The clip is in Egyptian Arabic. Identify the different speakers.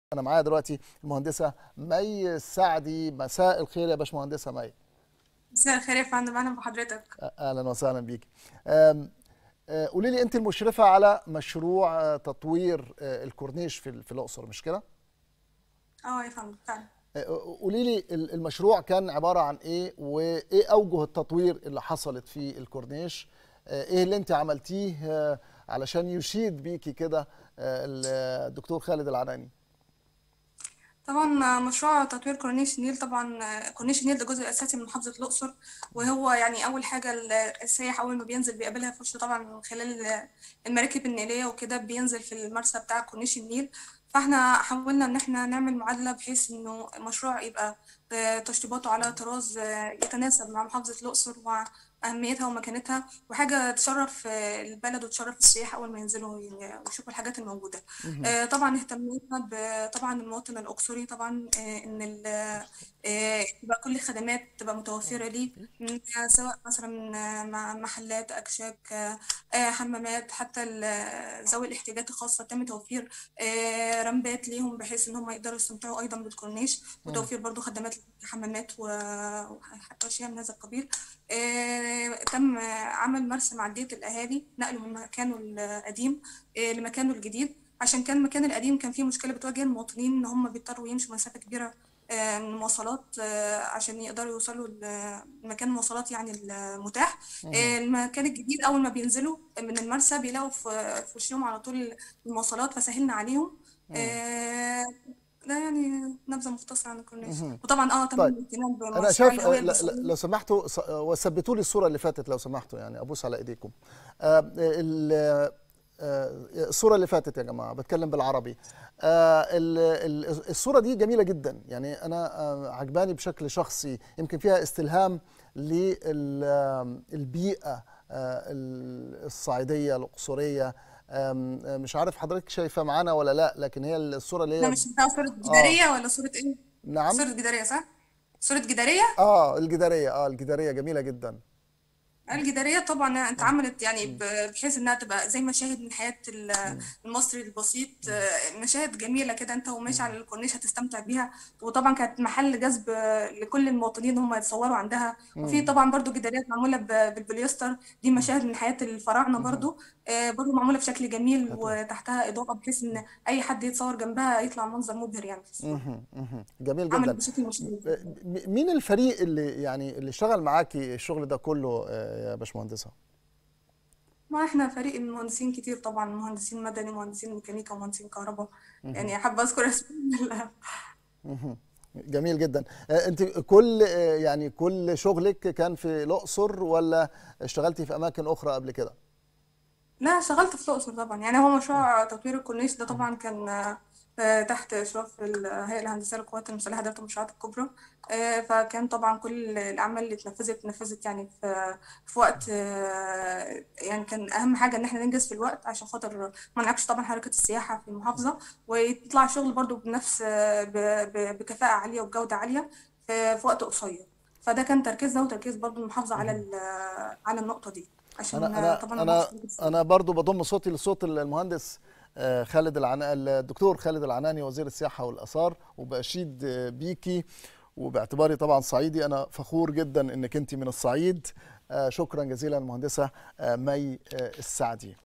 Speaker 1: انا معايا دلوقتي المهندسه مي السعدي مساء الخير يا باشمهندسه مي
Speaker 2: مساء الخير يا فندم اهلا بحضرتك
Speaker 1: اهلا وسهلا بيكي أم، أه، قولي لي انت المشرفه على مشروع أه، تطوير أه، الكورنيش في في الاقصر مش كده
Speaker 2: اه يا فندم فعلا
Speaker 1: أه، قولي لي ال- المشروع كان عباره عن ايه وايه اوجه التطوير اللي حصلت في الكورنيش أه، ايه اللي انت عملتيه أه، علشان يشيد بيكي كده أه، الدكتور خالد العناني
Speaker 2: طبعا مشروع تطوير كورنيش النيل طبعا كورنيش النيل ده جزء اساسي من محافظه الاقصر وهو يعني اول حاجه السائح اول ما بينزل بيقابلها في وشه طبعا من خلال المراكب النيليه وكده بينزل في المرسى بتاع كورنيش النيل فاحنا حاولنا ان احنا نعمل معادله بحيث انه المشروع يبقى تشطيباته على طراز يتناسب مع محافظه الاقصر ومع اهميتها ومكانتها وحاجه تشرف البلد وتشرف السياح اول ما ينزلوا ويشوفوا الحاجات الموجوده آه، طبعا اهتمينا ب- طبعا المواطن الاقصري طبعا آه، ان ال- آه، تبقى كل الخدمات تبقى متوفره ليه من- سواء مثلا آه، مع محلات اكشاك آه، آه، حمامات حتى ال- ذوي الاحتياجات الخاصه تم توفير آه، رمبات ليهم بحيث ان هم يقدروا يستمتعوا ايضا بالكورنيش وتوفير برضو خدمات حمامات و- وحتى اشياء من هذا القبيل آه، تم عمل مرسى معدية الأهالي نقله من مكانه القديم آه، لمكانه الجديد عشان كان المكان القديم كان فيه مشكلة بتواجه المواطنين إن هم بيضطروا يمشوا مسافة كبيرة آه، من المواصلات آه، عشان يقدروا يوصلوا لمكان المواصلات يعني المتاح آه، المكان الجديد أول ما بينزلوا من المرسى بيلاقوا في في وشهم على طول المواصلات فسهلنا عليهم آه، ده يعني نبذة مختصرة عن الكورنيش
Speaker 1: مهم.
Speaker 2: وطبعا اه تم
Speaker 1: طيب.
Speaker 2: الاهتمام
Speaker 1: انا
Speaker 2: بمشروع
Speaker 1: شايف
Speaker 2: الهوية
Speaker 1: ل- ل-
Speaker 2: البصرية
Speaker 1: لو سمحتوا ص- وثبتوا لي الصوره اللي فاتت لو سمحتوا يعني ابوس على ايديكم آه، ال- آه، الصوره اللي فاتت يا جماعه بتكلم بالعربي آه، ال- ال- الصوره دي جميله جدا يعني انا آه، عجباني بشكل شخصي يمكن فيها استلهام للبيئه الصعيديه الاقصريه آم، آه، مش عارف حضرتك شايفه معانا ولا لا لكن هي الصوره اللي
Speaker 2: لا
Speaker 1: هي
Speaker 2: مش بتاع صورة جدارية ولا صورة ايه؟
Speaker 1: نعم
Speaker 2: صورة جدارية صح؟ صورة جدارية؟
Speaker 1: اه الجداريه اه الجداريه جميله جدا
Speaker 2: الجدارية طبعا اتعملت يعني ب- بحيث انها تبقى زي مشاهد من حياة ال- المصري البسيط آه، مشاهد جميلة كده انت وماشي على الكورنيش هتستمتع بيها وطبعا كانت محل جذب لكل المواطنين هم يتصوروا عندها وفي طبعا برضو جداريات معمولة ب- بالبوليستر دي مشاهد من حياة الفراعنة برضو آه، برضو معمولة بشكل جميل وتحتها إضاءة بحيث ان اي حد يتصور جنبها يطلع منظر مبهر يعني في الصورة
Speaker 1: مهم، مهم. جميل
Speaker 2: عمل
Speaker 1: جدا
Speaker 2: بشكل مشرف
Speaker 1: م- مين الفريق اللي يعني اللي اشتغل معاكي الشغل ده كله آه، يا باشمهندسه
Speaker 2: ما احنا فريق المهندسين كتير طبعا مهندسين مدني مهندسين ميكانيكا ومهندسين كهرباء يعني حابة اذكر اسماء
Speaker 1: مهم. جميل جدا آه، انت كل آه، يعني كل شغلك كان في الاقصر ولا اشتغلتي في اماكن اخرى قبل كده
Speaker 2: لا اشتغلت في الأقصر طبعا يعني هو مشروع تطوير الكورنيش ده طبعا كان آه، تحت إشراف الهيئة الهندسية للقوات المسلحة إدارة المشروعات الكبرى آه، فكان طبعا كل الأعمال اللي اتنفذت اتنفذت يعني في في وقت آه، يعني كان أهم حاجة إن احنا ننجز في الوقت عشان خاطر ما نعكش طبعا حركة السياحة في المحافظة ويطلع الشغل برضو بنفس آه، ب- ب- بكفاءة عالية وبجودة عالية في في وقت قصير فده كان تركيزنا وتركيز برضو المحافظة على ال- على النقطة دي عشان
Speaker 1: انا
Speaker 2: آه،
Speaker 1: انا
Speaker 2: طبعا
Speaker 1: انا
Speaker 2: المحافظة
Speaker 1: انا برضو بضم صوتي لصوت المهندس آه، خالد العناني الدكتور خالد العناني وزير السياحه والاثار وباشيد آه، بيكي وباعتباري طبعا صعيدي انا فخور جدا انك انت من الصعيد آه، شكرا جزيلا المهندسه آه، مي آه، السعدي